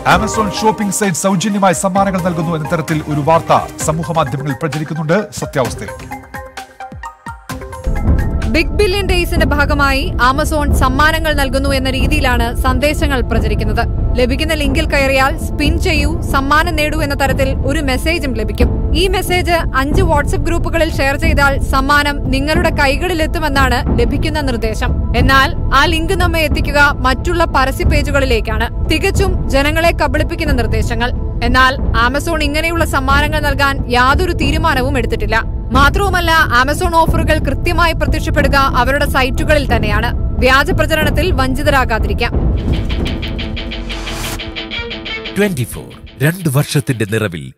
Amazon shopping site സൗജന്യമായി സമ്മാനങ്ങൾ നൽകുന്നു എന്ന തരത്തിൽ ഒരു വാർത്ത സമൂഹ മാധ്യമങ്ങളിൽ പ്രചരിക്കുന്നുണ്ട് സത്യാവസ്ഥയിലേക്ക് ബിഗ് ബില്യൺ ഡേയ്സിന്റെ ഭാഗമായി ആമസോൺ സമ്മാനങ്ങൾ നൽകുന്നു എന്ന രീതിയിലാണ് സന്ദേശങ്ങൾ പ്രചരിക്കുന്നത് ലഭിക്കുന്ന ലിങ്കിൽ കയറിയാൽ സ്പിൻ ചെയ്യൂ സമ്മാനം നേടൂ എന്ന തരത്തിൽ ഒരു മെസ്സേജും ലഭിക്കും ഈ മെസ്സേജ് അഞ്ച് വാട്സ്ആപ്പ് ഗ്രൂപ്പുകളിൽ ഷെയർ ചെയ്താൽ സമ്മാനം നിങ്ങളുടെ കൈകളിലെത്തുമെന്നാണ് ലഭിക്കുന്ന നിർദ്ദേശം എന്നാൽ ആ ലിങ്ക് നമ്മെ എത്തിക്കുക മറ്റുള്ള പരസ്യ പേജുകളിലേക്കാണ് തികച്ചും ജനങ്ങളെ കബളിപ്പിക്കുന്ന നിർദ്ദേശങ്ങൾ എന്നാൽ ആമസോൺ ഇങ്ങനെയുള്ള സമ്മാനങ്ങൾ നൽകാൻ യാതൊരു തീരുമാനവും എടുത്തിട്ടില്ല മാത്രവുമല്ല ആമസോൺ ഓഫറുകൾ കൃത്യമായി പ്രത്യക്ഷപ്പെടുക അവരുടെ സൈറ്റുകളിൽ തന്നെയാണ് വ്യാജ പ്രചരണത്തിൽ വഞ്ചിതരാകാതിരിക്കാം ട്വന്റി ഫോർ രണ്ട് വർഷത്തിന്റെ നിറവിൽ